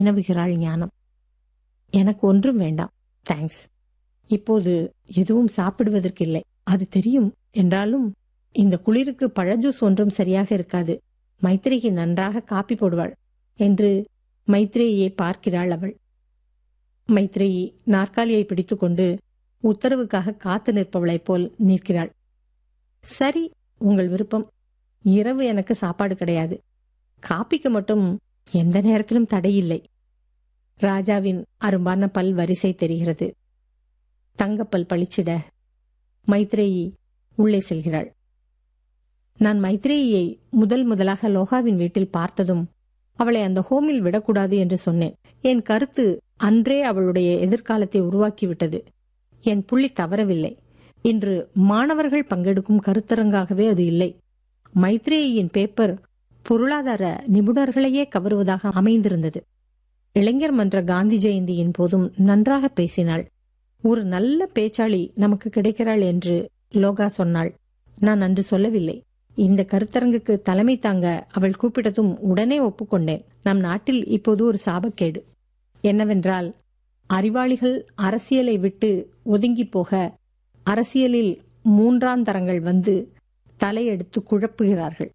வினவுகிறாள் ஞானம் எனக்கு ஒன்றும் வேண்டாம் தேங்க்ஸ் இப்போது எதுவும் சாப்பிடுவதற்கு இல்லை அது தெரியும் என்றாலும் இந்த குளிருக்கு பழஜூஸ் ஒன்றும் சரியாக இருக்காது மைத்திரிக்கு நன்றாக காப்பி போடுவாள் என்று மைத்ரேயை பார்க்கிறாள் அவள் மைத்ரேயி நாற்காலியை பிடித்துக்கொண்டு உத்தரவுக்காக காத்து நிற்பவளைப் போல் நிற்கிறாள் சரி உங்கள் விருப்பம் இரவு எனக்கு சாப்பாடு கிடையாது காப்பிக்கு மட்டும் எந்த நேரத்திலும் தடையில்லை ராஜாவின் அரும்பான பல் வரிசை தெரிகிறது தங்கப்பல் பளிச்சிட மைத்ரேயி உள்ளே செல்கிறாள் நான் மைத்ரேயியை முதல் முதலாக லோகாவின் வீட்டில் பார்த்ததும் அவளை அந்த ஹோமில் விடக்கூடாது என்று சொன்னேன் என் கருத்து அன்றே அவளுடைய எதிர்காலத்தை உருவாக்கிவிட்டது என் புள்ளி தவறவில்லை இன்று மாணவர்கள் பங்கெடுக்கும் கருத்தரங்காகவே அது இல்லை மைத்ரேயின் பேப்பர் பொருளாதார நிபுணர்களையே கவருவதாக அமைந்திருந்தது இளைஞர் மன்ற காந்தி ஜெயந்தியின் போதும் நன்றாக பேசினாள் ஒரு நல்ல பேச்சாளி நமக்கு கிடைக்கிறாள் என்று லோகா சொன்னாள் நான் அன்று சொல்லவில்லை இந்த கருத்தரங்குக்கு தலைமை தாங்க அவள் கூப்பிட்டதும் உடனே ஒப்புக்கொண்டேன் நம் நாட்டில் இப்போது ஒரு சாபக்கேடு என்னவென்றால் அறிவாளிகள் அரசியலை விட்டு ஒதுங்கி போக அரசியலில் மூன்றாம் தரங்கள் வந்து தலையெடுத்து குழப்புகிறார்கள்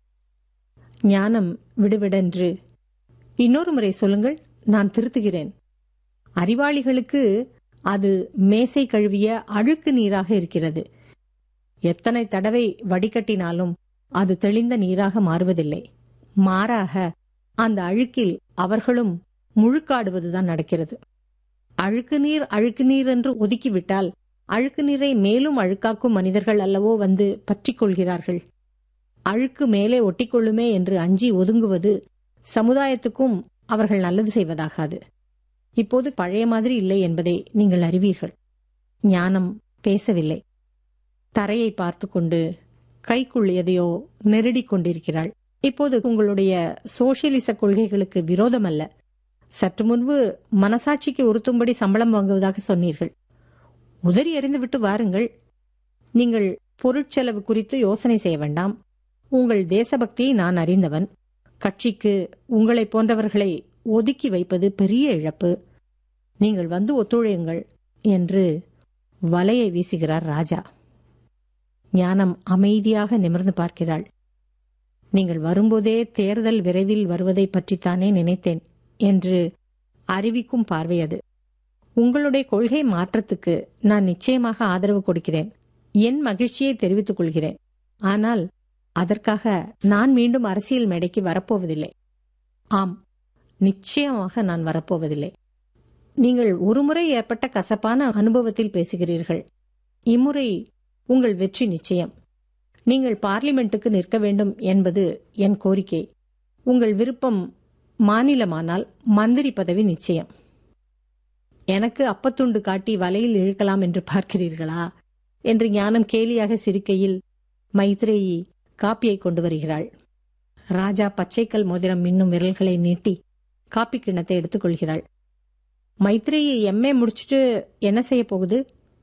ஞானம் விடுவிடென்று இன்னொரு முறை சொல்லுங்கள் நான் திருத்துகிறேன் அறிவாளிகளுக்கு அது மேசை கழுவிய அழுக்கு நீராக இருக்கிறது எத்தனை தடவை வடிகட்டினாலும் அது தெளிந்த நீராக மாறுவதில்லை மாறாக அந்த அழுக்கில் அவர்களும் முழுக்காடுவதுதான் நடக்கிறது அழுக்கு நீர் அழுக்கு நீர் என்று ஒதுக்கிவிட்டால் அழுக்கு நீரை மேலும் அழுக்காக்கும் மனிதர்கள் அல்லவோ வந்து பற்றிக் கொள்கிறார்கள் அழுக்கு மேலே ஒட்டிக்கொள்ளுமே என்று அஞ்சி ஒதுங்குவது சமுதாயத்துக்கும் அவர்கள் நல்லது செய்வதாகாது இப்போது பழைய மாதிரி இல்லை என்பதை நீங்கள் அறிவீர்கள் ஞானம் பேசவில்லை தரையை பார்த்து கொண்டு கைக்குள் எதையோ நெருடிக் கொண்டிருக்கிறாள் இப்போது உங்களுடைய சோசியலிச கொள்கைகளுக்கு விரோதமல்ல சற்று முன்பு மனசாட்சிக்கு உறுத்தும்படி சம்பளம் வாங்குவதாக சொன்னீர்கள் உதறி எறிந்துவிட்டு வாருங்கள் நீங்கள் பொருட்செலவு குறித்து யோசனை செய்ய வேண்டாம் உங்கள் தேசபக்தியை நான் அறிந்தவன் கட்சிக்கு உங்களைப் போன்றவர்களை ஒதுக்கி வைப்பது பெரிய இழப்பு நீங்கள் வந்து ஒத்துழையுங்கள் என்று வலையை வீசுகிறார் ராஜா ஞானம் அமைதியாக நிமிர்ந்து பார்க்கிறாள் நீங்கள் வரும்போதே தேர்தல் விரைவில் வருவதை பற்றித்தானே நினைத்தேன் என்று அறிவிக்கும் பார்வை அது உங்களுடைய கொள்கை மாற்றத்துக்கு நான் நிச்சயமாக ஆதரவு கொடுக்கிறேன் என் மகிழ்ச்சியை தெரிவித்துக் கொள்கிறேன் ஆனால் அதற்காக நான் மீண்டும் அரசியல் மேடைக்கு வரப்போவதில்லை ஆம் நிச்சயமாக நான் வரப்போவதில்லை நீங்கள் ஒருமுறை ஏற்பட்ட கசப்பான அனுபவத்தில் பேசுகிறீர்கள் இம்முறை உங்கள் வெற்றி நிச்சயம் நீங்கள் பார்லிமெண்ட்டுக்கு நிற்க வேண்டும் என்பது என் கோரிக்கை உங்கள் விருப்பம் மாநிலமானால் மந்திரி பதவி நிச்சயம் எனக்கு அப்பத்துண்டு காட்டி வலையில் இழுக்கலாம் என்று பார்க்கிறீர்களா என்று ஞானம் கேலியாக சிரிக்கையில் மைத்ரேயி காப்பியை கொண்டு வருகிறாள் ராஜா பச்சைக்கல் மோதிரம் மின்னும் விரல்களை நீட்டி காப்பி கிண்ணத்தை எடுத்துக்கொள்கிறாள் மைத்ரேயி எம்ஏ முடிச்சுட்டு என்ன செய்ய போகுது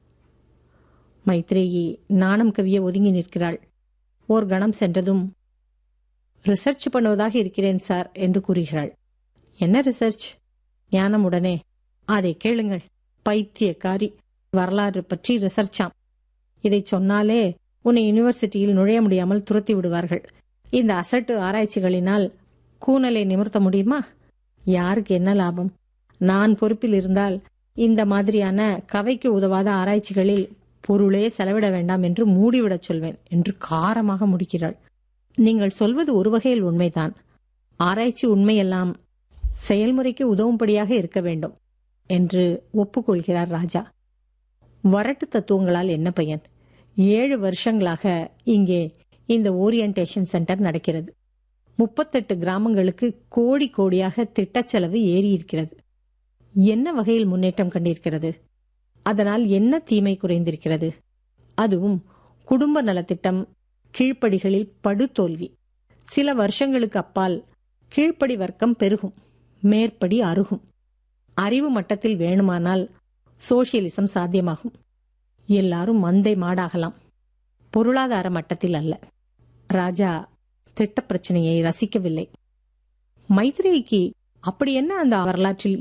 மைத்ரேயி நாணம் கவிய ஒதுங்கி நிற்கிறாள் ஓர் கணம் சென்றதும் ரிசர்ச் பண்ணுவதாக இருக்கிறேன் சார் என்று கூறுகிறாள் என்ன ரிசர்ச் ஞானம் உடனே அதை கேளுங்கள் பைத்தியக்காரி வரலாறு பற்றி ரிசர்ச்சாம் இதை சொன்னாலே உன்னை யூனிவர்சிட்டியில் நுழைய முடியாமல் துரத்தி விடுவார்கள் இந்த அசட்டு ஆராய்ச்சிகளினால் கூனலை நிமிர்த்த முடியுமா யாருக்கு என்ன லாபம் நான் பொறுப்பில் இருந்தால் இந்த மாதிரியான கவைக்கு உதவாத ஆராய்ச்சிகளில் பொருளே செலவிட வேண்டாம் என்று மூடிவிடச் சொல்வேன் என்று காரமாக முடிக்கிறாள் நீங்கள் சொல்வது ஒரு வகையில் உண்மைதான் ஆராய்ச்சி உண்மையெல்லாம் செயல்முறைக்கு உதவும்படியாக இருக்க வேண்டும் என்று ஒப்புக்கொள்கிறார் ராஜா வரட்டு தத்துவங்களால் என்ன பயன் ஏழு வருஷங்களாக இங்கே இந்த ஓரியன்டேஷன் சென்டர் நடக்கிறது முப்பத்தெட்டு கிராமங்களுக்கு கோடி கோடியாக திட்டச் செலவு ஏறி இருக்கிறது என்ன வகையில் முன்னேற்றம் கண்டிருக்கிறது அதனால் என்ன தீமை குறைந்திருக்கிறது அதுவும் குடும்ப நலத்திட்டம் கீழ்ப்படிகளில் படுதோல்வி சில வருஷங்களுக்கு அப்பால் கீழ்ப்படி வர்க்கம் பெருகும் மேற்படி அருகும் அறிவு மட்டத்தில் வேணுமானால் சோசியலிசம் சாத்தியமாகும் எல்லாரும் மந்தை மாடாகலாம் பொருளாதார மட்டத்தில் அல்ல ராஜா திட்ட பிரச்சனையை ரசிக்கவில்லை மைத்ரேயிக்கு அப்படி என்ன அந்த வரலாற்றில்